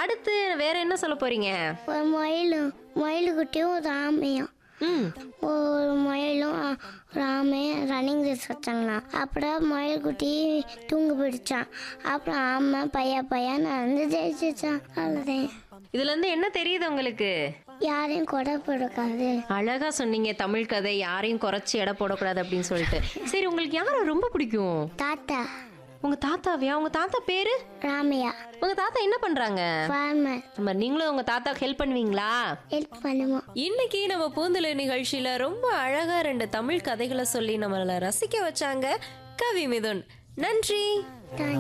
அடுத்து வேற என்ன சொல்ல போறீங்க ஒரு மயிலும் மயிலுக்குட்டியும் ஒரு ஆமையும் ம் ஒரு மயிலும் அ, ஒரு ஆமையும் ரன்னிங் ரேஸ் வச்சாங்களாம் அப்புறம் மயில்குட்டி தூங்க பிடிச்சான் அப்புறம் ஆமை பையா பையா நடந்து ஜெயிச்சிச்சான் அவ்வளோதான் இதுல இருந்து என்ன தெரியுது உங்களுக்கு யாரையும் கொடை போடக்கூடாது அழகா சொன்னீங்க தமிழ் கதை யாரையும் குறைச்சி எடை போடக்கூடாது அப்படின்னு சொல்லிட்டு சரி உங்களுக்கு யாரை ரொம்ப பிடிக்கும் தாத்தா உங்க தாத்தாவியா உங்க தாத்தா பேரு ராமையா உங்க தாத்தா என்ன பண்றாங்க ஃபார்மர் நம்ம நீங்களும் உங்க தாத்தாக்கு ஹெல்ப் பண்ணுவீங்களா ஹெல்ப் பண்ணுவோம் இன்னைக்கு நம்ம பூந்தலை நிகழ்ச்சியில ரொம்ப அழகா ரெண்டு தமிழ் கதைகளை சொல்லி நம்மள ரசிக்க வச்சாங்க கவி மிதுன் நன்றி தேங்க்ஸ்